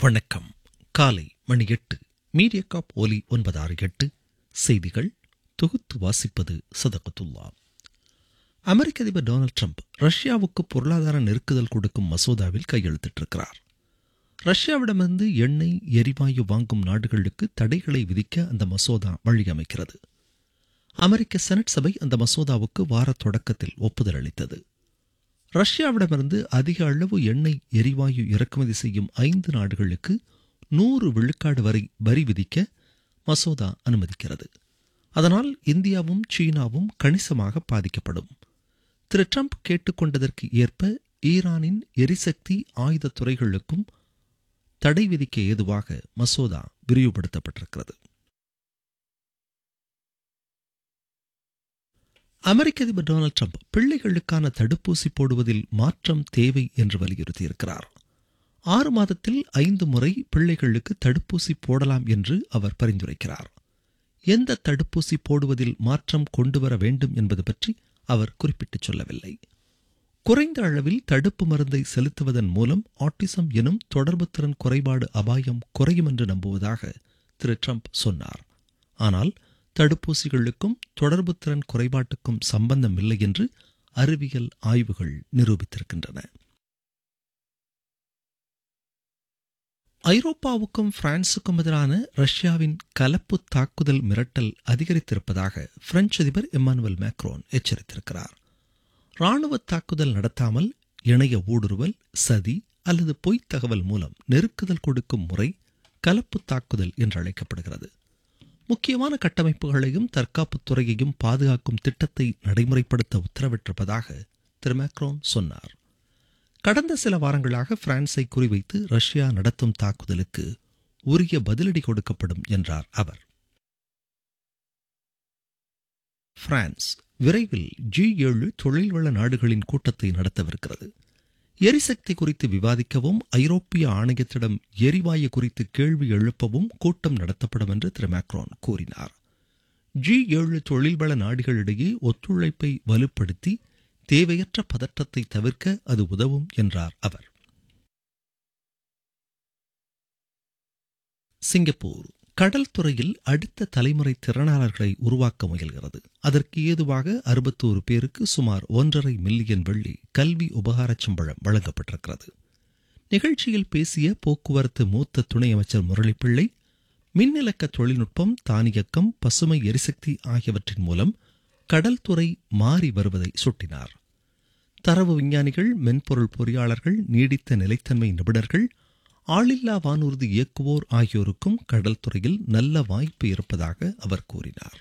வணக்கம் காலை மணி எட்டு மீடியா காப் ஒலி ஒன்பது ஆறு எட்டு செய்திகள் தொகுத்து வாசிப்பது சதகத்துல்லா அமெரிக்க அதிபர் டொனால்ட் ட்ரம்ப் ரஷ்யாவுக்கு பொருளாதார நெருக்குதல் கொடுக்கும் மசோதாவில் கையெழுத்திட்டிருக்கிறார் ரஷ்யாவிடமிருந்து எண்ணெய் எரிவாயு வாங்கும் நாடுகளுக்கு தடைகளை விதிக்க அந்த மசோதா வழியமைக்கிறது அமெரிக்க செனட் சபை அந்த மசோதாவுக்கு வார தொடக்கத்தில் ஒப்புதல் அளித்தது ரஷ்யாவிடமிருந்து அதிக அளவு எண்ணெய் எரிவாயு இறக்குமதி செய்யும் ஐந்து நாடுகளுக்கு நூறு விழுக்காடு வரை வரி விதிக்க மசோதா அனுமதிக்கிறது அதனால் இந்தியாவும் சீனாவும் கணிசமாக பாதிக்கப்படும் திரு ட்ரம்ப் கேட்டுக்கொண்டதற்கு ஏற்ப ஈரானின் எரிசக்தி ஆயுத துறைகளுக்கும் தடை விதிக்க ஏதுவாக மசோதா விரிவுபடுத்தப்பட்டிருக்கிறது அமெரிக்க அதிபர் டொனால்ட் ட்ரம்ப் பிள்ளைகளுக்கான தடுப்பூசி போடுவதில் மாற்றம் தேவை என்று வலியுறுத்தியிருக்கிறார் ஆறு மாதத்தில் ஐந்து முறை பிள்ளைகளுக்கு தடுப்பூசி போடலாம் என்று அவர் பரிந்துரைக்கிறார் எந்த தடுப்பூசி போடுவதில் மாற்றம் கொண்டுவர வேண்டும் என்பது பற்றி அவர் குறிப்பிட்டு சொல்லவில்லை குறைந்த அளவில் தடுப்பு மருந்தை செலுத்துவதன் மூலம் ஆட்டிசம் எனும் தொடர்பு திறன் குறைபாடு அபாயம் குறையும் என்று நம்புவதாக திரு ட்ரம்ப் சொன்னார் ஆனால் தடுப்பூசிகளுக்கும் தொடர்பு திறன் குறைபாட்டுக்கும் சம்பந்தம் இல்லை என்று அறிவியல் ஆய்வுகள் நிரூபித்திருக்கின்றன ஐரோப்பாவுக்கும் பிரான்சுக்கும் எதிரான ரஷ்யாவின் கலப்பு தாக்குதல் மிரட்டல் அதிகரித்திருப்பதாக பிரெஞ்சு அதிபர் எம்மானுவல் மேக்ரோன் எச்சரித்திருக்கிறார் ராணுவ தாக்குதல் நடத்தாமல் இணைய ஊடுருவல் சதி அல்லது பொய்த் தகவல் மூலம் நெருக்குதல் கொடுக்கும் முறை கலப்பு தாக்குதல் என்று அழைக்கப்படுகிறது முக்கியமான கட்டமைப்புகளையும் தற்காப்புத் துறையையும் பாதுகாக்கும் திட்டத்தை நடைமுறைப்படுத்த உத்தரவிட்டிருப்பதாக திரு மேக்ரோன் சொன்னார் கடந்த சில வாரங்களாக பிரான்ஸை குறிவைத்து ரஷ்யா நடத்தும் தாக்குதலுக்கு உரிய பதிலடி கொடுக்கப்படும் என்றார் அவர் பிரான்ஸ் விரைவில் ஜி ஏழு தொழில்வள நாடுகளின் கூட்டத்தை நடத்தவிருக்கிறது எரிசக்தி குறித்து விவாதிக்கவும் ஐரோப்பிய ஆணையத்திடம் எரிவாயு குறித்து கேள்வி எழுப்பவும் கூட்டம் நடத்தப்படும் என்று திரு மேக்ரோன் கூறினார் ஜி ஏழு தொழில்வள நாடுகளிடையே ஒத்துழைப்பை வலுப்படுத்தி தேவையற்ற பதற்றத்தை தவிர்க்க அது உதவும் என்றார் அவர் சிங்கப்பூர் கடல் துறையில் அடுத்த தலைமுறை திறனாளர்களை உருவாக்க முயல்கிறது அதற்கு ஏதுவாக அறுபத்தோரு பேருக்கு சுமார் ஒன்றரை மில்லியன் வெள்ளி கல்வி உபகாரச் சம்பளம் வழங்கப்பட்டிருக்கிறது நிகழ்ச்சியில் பேசிய போக்குவரத்து மூத்த துணை அமைச்சர் முரளிப்பிள்ளை மின்னிலக்க தொழில்நுட்பம் தானியக்கம் பசுமை எரிசக்தி ஆகியவற்றின் மூலம் கடல் துறை மாறி வருவதை சுட்டினார் தரவு விஞ்ஞானிகள் மென்பொருள் பொறியாளர்கள் நீடித்த நிலைத்தன்மை நிபுணர்கள் ஆளில்லா வானூர்தி இயக்குவோர் ஆகியோருக்கும் கடல் துறையில் நல்ல வாய்ப்பு இருப்பதாக அவர் கூறினார்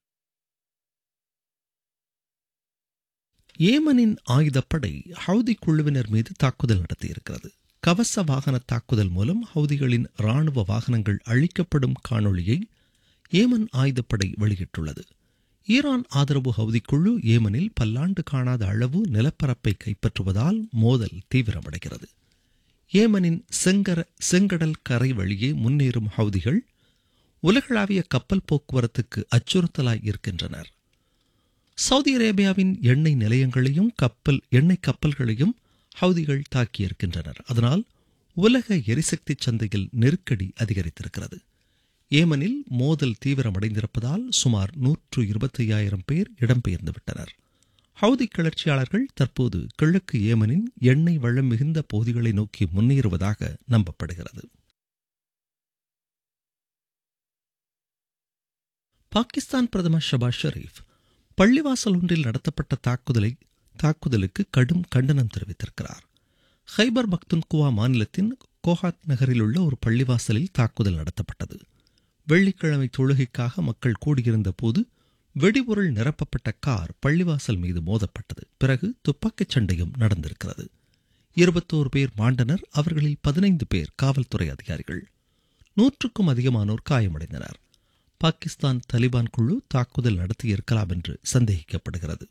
ஏமனின் ஆயுதப்படை ஹவுதி குழுவினர் மீது தாக்குதல் நடத்தியிருக்கிறது கவச வாகன தாக்குதல் மூலம் ஹவுதிகளின் ராணுவ வாகனங்கள் அழிக்கப்படும் காணொளியை ஏமன் ஆயுதப்படை வெளியிட்டுள்ளது ஈரான் ஆதரவு ஹவுதி குழு ஏமனில் பல்லாண்டு காணாத அளவு நிலப்பரப்பை கைப்பற்றுவதால் மோதல் தீவிரமடைகிறது ஏமனின் செங்கர செங்கடல் கரை வழியே முன்னேறும் ஹவுதிகள் உலகளாவிய கப்பல் போக்குவரத்துக்கு அச்சுறுத்தலாய் இருக்கின்றனர் சவுதி அரேபியாவின் எண்ணெய் நிலையங்களையும் கப்பல் எண்ணெய் கப்பல்களையும் ஹவுதிகள் தாக்கியிருக்கின்றனர் அதனால் உலக எரிசக்தி சந்தையில் நெருக்கடி அதிகரித்திருக்கிறது ஏமனில் மோதல் தீவிரமடைந்திருப்பதால் சுமார் நூற்று இருபத்தி ஐயாயிரம் பேர் இடம்பெயர்ந்து விட்டனர் ஹவுதி கிளர்ச்சியாளர்கள் தற்போது கிழக்கு ஏமனின் எண்ணெய் வளம் மிகுந்த பகுதிகளை நோக்கி முன்னேறுவதாக நம்பப்படுகிறது பாகிஸ்தான் பிரதமர் ஷபாஸ் ஷெரீப் பள்ளிவாசல் ஒன்றில் நடத்தப்பட்ட தாக்குதலை தாக்குதலுக்கு கடும் கண்டனம் தெரிவித்திருக்கிறார் ஹைபர் பக்துன்குவா மாநிலத்தின் கோஹாத் நகரில் உள்ள ஒரு பள்ளிவாசலில் தாக்குதல் நடத்தப்பட்டது வெள்ளிக்கிழமை தொழுகைக்காக மக்கள் கூடியிருந்த போது வெடிபொருள் நிரப்பப்பட்ட கார் பள்ளிவாசல் மீது மோதப்பட்டது பிறகு துப்பாக்கிச் சண்டையும் நடந்திருக்கிறது இருபத்தோரு பேர் மாண்டனர் அவர்களில் பதினைந்து பேர் காவல்துறை அதிகாரிகள் நூற்றுக்கும் அதிகமானோர் காயமடைந்தனர் பாகிஸ்தான் தலிபான் குழு தாக்குதல் நடத்தியிருக்கலாம் என்று சந்தேகிக்கப்படுகிறது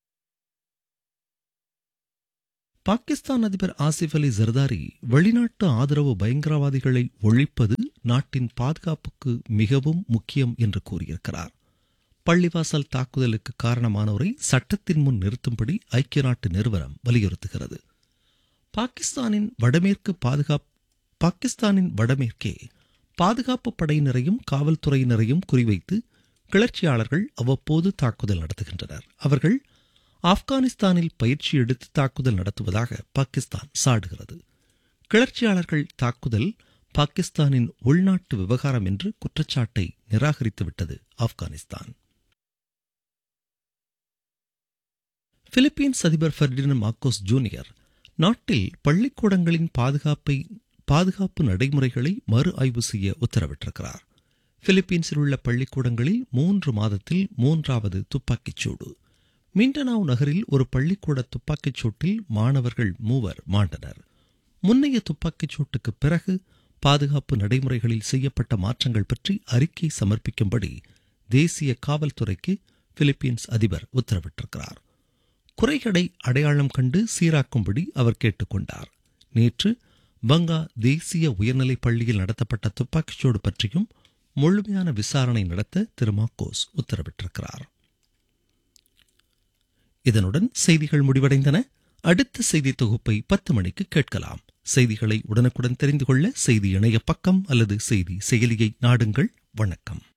பாகிஸ்தான் அதிபர் ஆசிப் அலி ஜர்தாரி வெளிநாட்டு ஆதரவு பயங்கரவாதிகளை ஒழிப்பது நாட்டின் பாதுகாப்புக்கு மிகவும் முக்கியம் என்று கூறியிருக்கிறார் பள்ளிவாசல் தாக்குதலுக்கு காரணமானோரை சட்டத்தின் முன் நிறுத்தும்படி ஐக்கிய நாட்டு நிறுவனம் வலியுறுத்துகிறது பாகிஸ்தானின் வடமேற்கு பாதுகாப்பு பாகிஸ்தானின் வடமேற்கே பாதுகாப்பு படையினரையும் காவல்துறையினரையும் குறிவைத்து கிளர்ச்சியாளர்கள் அவ்வப்போது தாக்குதல் நடத்துகின்றனர் அவர்கள் ஆப்கானிஸ்தானில் பயிற்சி எடுத்து தாக்குதல் நடத்துவதாக பாகிஸ்தான் சாடுகிறது கிளர்ச்சியாளர்கள் தாக்குதல் பாகிஸ்தானின் உள்நாட்டு விவகாரம் என்று குற்றச்சாட்டை நிராகரித்துவிட்டது ஆப்கானிஸ்தான் பிலிப்பீன்ஸ் அதிபர் ஃபெர்டினன் மார்க்கோஸ் ஜூனியர் நாட்டில் பள்ளிக்கூடங்களின் பாதுகாப்பை பாதுகாப்பு நடைமுறைகளை மறு ஆய்வு செய்ய உத்தரவிட்டிருக்கிறார் பிலிப்பீன்ஸில் உள்ள பள்ளிக்கூடங்களில் மூன்று மாதத்தில் மூன்றாவது துப்பாக்கிச் சூடு மிண்டனாவ் நகரில் ஒரு பள்ளிக்கூட துப்பாக்கிச் சூட்டில் மாணவர்கள் மூவர் மாண்டனர் முன்னைய துப்பாக்கிச் சூட்டுக்கு பிறகு பாதுகாப்பு நடைமுறைகளில் செய்யப்பட்ட மாற்றங்கள் பற்றி அறிக்கை சமர்ப்பிக்கும்படி தேசிய காவல்துறைக்கு பிலிப்பீன்ஸ் அதிபர் உத்தரவிட்டிருக்கிறார் குறைகளை அடையாளம் கண்டு சீராக்கும்படி அவர் கேட்டுக்கொண்டார் நேற்று பங்கா தேசிய உயர்நிலைப் பள்ளியில் நடத்தப்பட்ட துப்பாக்கிச்சூடு பற்றியும் முழுமையான விசாரணை நடத்த திரு மாக்கோஸ் உத்தரவிட்டிருக்கிறார் இதனுடன் செய்திகள் முடிவடைந்தன அடுத்த செய்தி தொகுப்பை பத்து மணிக்கு கேட்கலாம் செய்திகளை உடனுக்குடன் தெரிந்து கொள்ள செய்தி இணைய பக்கம் அல்லது செய்தி செயலியை நாடுங்கள் வணக்கம்